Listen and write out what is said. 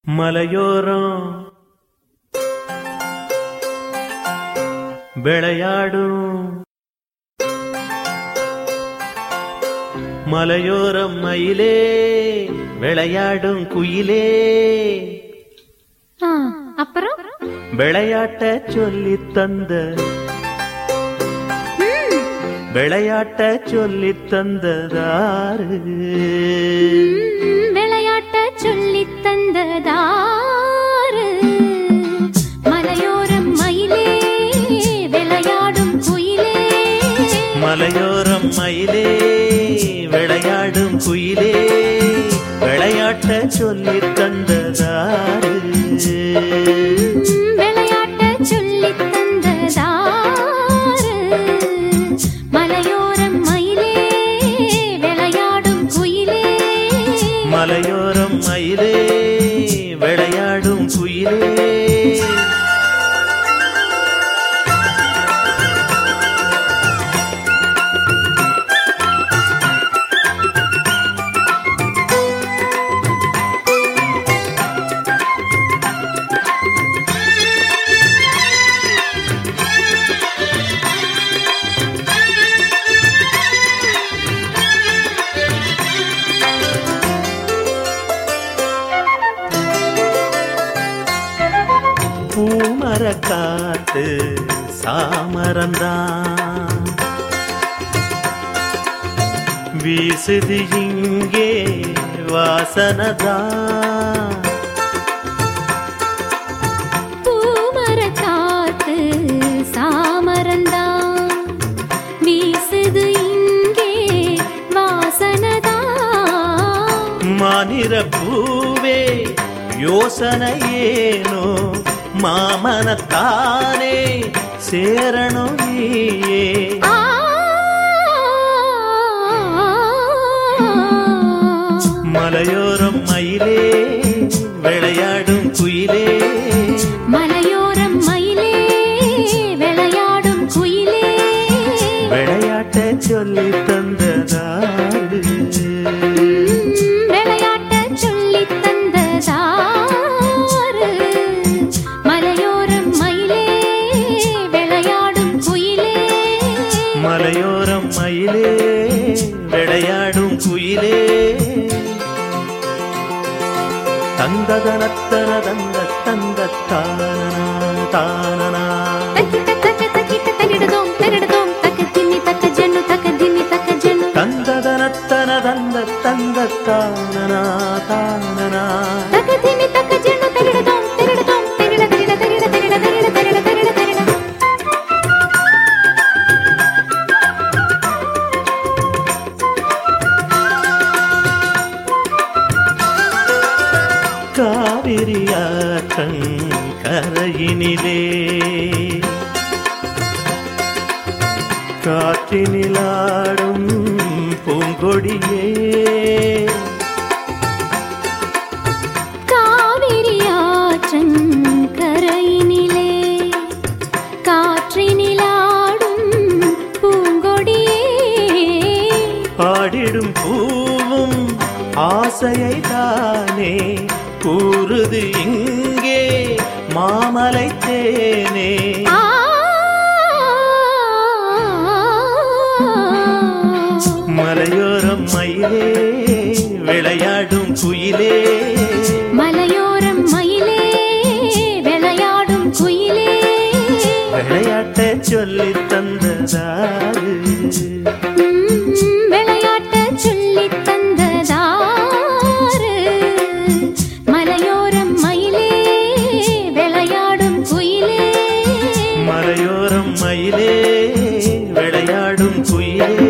மலையோரம் விளையாடும் மலையோரம் மயிலே விளையாடும் குயிலே ஆ, அப்புறம் விளையாட்ட சொல்லித் தந்த விளையாட்ட சொல்லித் தந்ததாரு ம், விளையாட்ட சொல்லித் தந்ததாரு மலையோரம் மயிலே விளையாடும் குயிலே மலையோரம் மயிலே விளையாடும் குயிலே விளையாட்ட சொல்லித் தந்ததாரு ம், விளையாட்ட சொல்லித் தந்ததாரு மலையோரம் மயிலே விளையாடும் குயிலே மலையோரம் மயிலே விளையாடும் குயிலே பூமர காத்து சாமரந்தான் வீசுது இங்கே வாசனதான் பூமரக் காத்து சாமரந்தான் வீசுது இங்கே வாசனதான் மானிர பூவே யோசனை ஏனோ மாமனத்தானே சேரணும் நீயே ஆ மலையோரம் மயிலே விளையாடும் குயிலே மலையோரம் மயிலே விளையாடும் குயிலே விளையாட்ட சொல்லி தந்ததாரு ம், விளையாட்ட சொல்லித் தந்ததாரு மலையோரம் மயிலே விளையாடும் குயிலே மலையோரம் மயிலே விளையாடும் குயிலே தந்ததனத்தன தந்த தந்த தானனா தானனா தக்கிட்ட தக்க தக்கிட்ட தகிடதோம் தகிடதோம் தக்க தின்னி தக்க ஜன்னு தக்க தின்னி தக்க ஜன்னு தந்ததனத்தன தந்த தந்த தானனா தானனா தக்க தின்னி தக்க ஜன்னு தகிடதோம் தகிடதோம் தகிட தகிட தகிட தகிட தகிட தகிட தகிட தகிட காவிரியாற்றங் கரையினிலே காற்றினிலாடும் பூங்கொடியே காவிரி ஆற்றன் கரையினிலே காற்றினிலாடும் பூங்கொடியே பாடிடும் பூவும் ஆசையை தானே கூறுது இங்கே மாமலை தேனே ஆ மலையோரம் மயிலே விளையாடும் குயிலே மலையோரம் மயிலே விளையாடும் குயிலே விளையாட்ட சொல்லி தந்ததாரு ம், விளையாட்ட சொல்லித் தந்ததாரு மலையோரம் மயிலே விளையாடும் குயிலே மலையோரம் மயிலே விளையாடும் குயிலே